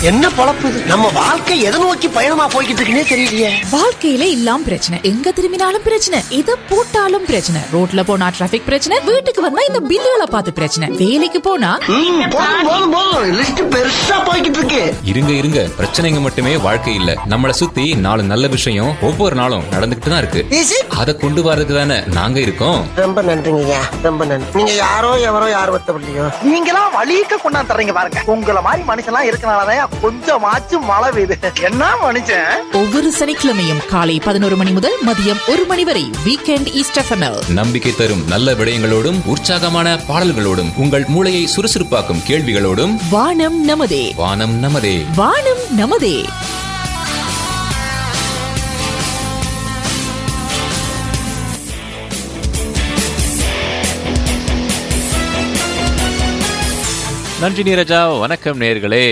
என்ன பொழப்பு இது நம்ம வாழ்க்கை எதை நோக்கி பயணமா போய்கிட்டு இருக்குன்னே தெரியலையே வாழ்க்கையில இல்லாம் பிரச்சனை எங்க திரும்பினாலும் பிரச்சனை எதை போட்டாலும் பிரச்சனை ரோட்ல போனா டிராபிக் பிரச்சனை வீட்டுக்கு வந்தா இந்த பில்லுகளை பார்த்து பிரச்சனை வேலைக்கு போனா ம், போதும் போதும் போதும் லிஸ்ட் பெருசா போய்கிட்டு இருக்கு இருங்க இருங்க பிரச்சனைங்க மட்டுமே வாழ்க்கை இல்ல நம்மள சுத்தி நாலு நல்ல விஷயம் ஒவ்வொரு நாளும் நடந்துகிட்டு தான் இருக்கு ஈஸி அதை கொண்டு வரதுக்கு தானே நாங்க இருக்கோம் ரொம்ப நன்றிங்கய்யா ரொம்ப நன்றி நீங்க யாரோ எவரோ யார் ஒத்தப்படலையோ நீங்களாம் வழிக்க கொண்டாந்து தர்றீங்க பாருங்க உங்கள மாதிரி மனுஷன்லாம் இருக்கனாலதான் கொஞ்சமாச்சும் மழை பெய்யுது என்ன மனுஷன் ஒவ்வொரு சனிக்கிழமையும் காலை பதினோரு மணி முதல் மதியம் ஒரு மணி வரை வீக்கெண்ட் ஈஸ்ட் எஃப்எம்எல் நம்பிக்கை தரும் நல்ல விடயங்களோடும் உற்சாகமான பாடல்களோடும் உங்கள் மூளையை சுறுசுறுப்பாக்கும் கேள்விகளோடும் வானம் நமதே வானம் நமதே வானம் நமதே நன்றி நீரஜா வணக்கம் நேர்களே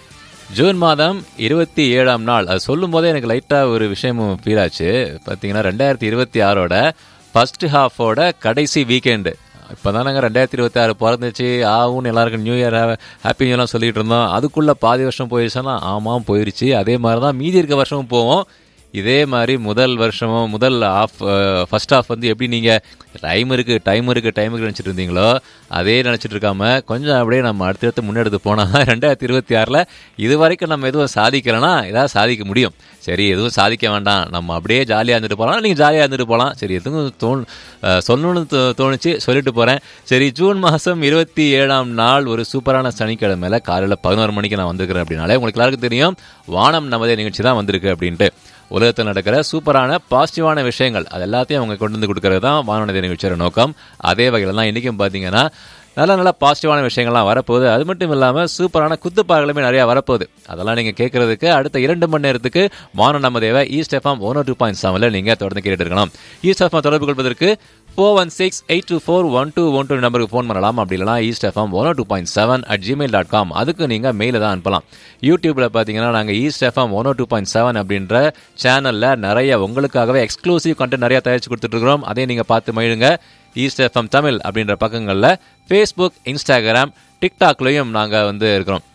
ஜூன் மாதம் இருபத்தி ஏழாம் நாள் அது சொல்லும் போதே எனக்கு லைட்டாக ஒரு விஷயமும் ஃபீல் ஆச்சு பார்த்தீங்கன்னா ரெண்டாயிரத்தி இருபத்தி ஆறோட ஃபர்ஸ்ட் ஹாஃபோட கடைசி வீக்கெண்டு இப்போ தானங்க ரெண்டாயிரத்தி இருபத்தி ஆறு பிறந்துச்சு ஆகும்னு எல்லாருக்கும் நியூ இயர் ஹாப்பி நியூலாம் சொல்லிட்டு இருந்தோம் அதுக்குள்ளே பாதி வருஷம் போயிடுச்சுன்னா ஆமாம் போயிடுச்சு அதே மாதிரி தான் மீதி இருக்க வருஷமும் போவோம் இதே மாதிரி முதல் வருஷமும் முதல் ஆஃப் ஃபர்ஸ்ட் ஆஃப் வந்து எப்படி நீங்கள் டைம் இருக்குது டைம் இருக்குது டைம் இருக்குது நினச்சிட்டு இருந்தீங்களோ அதே நினச்சிட்டு இருக்காம கொஞ்சம் அப்படியே நம்ம அடுத்தடுத்து முன்னெடுத்து போனால் ரெண்டாயிரத்தி இருபத்தி ஆறில் இது வரைக்கும் நம்ம எதுவும் சாதிக்கலைன்னா ஏதாவது சாதிக்க முடியும் சரி எதுவும் சாதிக்க வேண்டாம் நம்ம அப்படியே ஜாலியாக இருந்துட்டு போகலாம் நீங்கள் ஜாலியாக இருந்துட்டு போகலாம் சரி எதுவும் தோண் அஹ், சொல்லணும்னு தோ- தோணுச்சு சொல்லிட்டு போகிறேன் சரி ஜூன் மாதம் இருபத்தி ஏழாம் நாள் ஒரு சூப்பரான சனிக்கிழமையில காலையில் பதினோரு மணிக்கு நான் வந்திருக்கிறேன் அப்படின்னாலே உங்களுக்கு எல்லாருக்கும் தெரியும் வானம் நமதே நிகழ்ச்சி தான் வந்திருக்கு அப்படின்ட்டு உலகத்தில் நடக்கிற சூப்பரான பாசிட்டிவான விஷயங்கள் அது எல்லாத்தையும் அவங்க கொண்டு வந்து கொடுக்கறது தான் வானொலி நிகழ்ச்சியோட நோக்கம் அதே வகையில் தான் இன்றைக்கும் பார்த்தீங்கன்னா நல்ல நல்ல பாசிட்டிவான விஷயங்கள்லாம் வரப்போகுது அது மட்டும் இல்லாமல் சூப்பரான குத்துப்பார்களுமே நிறையா வரப்போகுது அதெல்லாம் நீங்கள் கேட்கறதுக்கு அடுத்த இரண்டு மணி நேரத்துக்கு வான நம்ம தேவை East FM one two point செவனில் நீங்கள் தொடர்ந்து கேட்டுட்டு இருக்கலாம் ஈஸ்ட் எஃப்எம் தொடர்பு கொள்வதற்கு four one six eight two four one two one two நம்பருக்கு ஃபோன் பண்ணலாம் அப்படி இல்லைனா East FM one two point seven at Gmail dot com அதுக்கு நீங்கள் மெயில தான் அனுப்பலாம் யூடியூப்பில் பார்த்தீங்கன்னா நாங்கள் East FM one two point seven அப்படின்ற சேனலில் நிறைய உங்களுக்காகவே எக்ஸ்க்ளூசிவ் கண்டென்ட் நிறைய தயாரித்து கொடுத்துட்ருக்குறோம் அதையும் நீங்கள் பார்த்து மகிழுங்க ஈஸ்ட் எஃப்எம் தமிழ் அப்படின்ற பக்கங்களில் ஃபேஸ்புக் இன்ஸ்டாகிராம் டிக்டாக்லேயும் நாங்கள் வந்து இருக்கிறோம்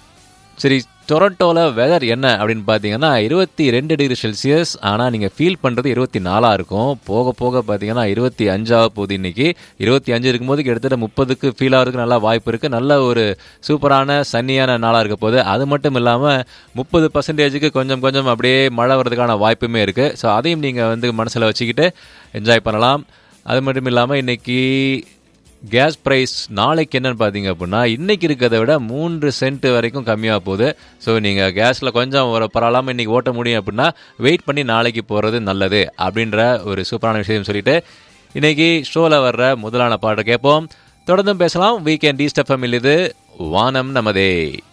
சரி டொரண்டோவில் வெதர் என்ன அப்படின்னு பார்த்தீங்கன்னா இருபத்தி ரெண்டு டிகிரி செல்சியஸ் ஆனால் நீங்கள் ஃபீல் பண்ணுறது இருபத்தி நாலாக இருக்கும் போக போக பார்த்தீங்கன்னா இருபத்தி அஞ்சாக போகுது இன்னைக்கு இருபத்தி அஞ்சு இருக்கும்போது கிட்டத்தட்ட முப்பதுக்கு ஃபீல் ஆகிறதுக்கு நல்லா வாய்ப்பு இருக்குது நல்ல ஒரு சூப்பரான சன்னியான நாளாக இருக்க போகுது அது மட்டும் இல்லாமல் முப்பது பர்சன்டேஜுக்கு கொஞ்சம் கொஞ்சம் அப்படியே மழை வர்றதுக்கான வாய்ப்புமே இருக்குது ஸோ அதையும் நீங்கள் வந்து மனசில் வச்சுக்கிட்டு என்ஜாய் பண்ணலாம் அது மட்டும் இல்லாமல் இன்னைக்கு கேஸ் ப்ரைஸ் நாளைக்கு என்னன்னு பார்த்தீங்க அப்படின்னா இன்னைக்கு இருக்கிறத விட மூன்று சென்ட் வரைக்கும் கம்மியாக போகுது ஸோ நீங்கள் கேஸில் கொஞ்சம் ஒரு பரவாயில்லாமல் இன்னைக்கு ஓட்ட முடியும் அப்படின்னா வெயிட் பண்ணி நாளைக்கு போகிறது நல்லது அப்படின்ற ஒரு சூப்பரான விஷயம் சொல்லிட்டு இன்னைக்கு ஷோவில் வர்ற முதலான பாட்டை கேட்போம் தொடர்ந்தும் பேசலாம் வீக்கெண்ட் ஈஸ்ட் எஃப்எம் இது வானம் நமதே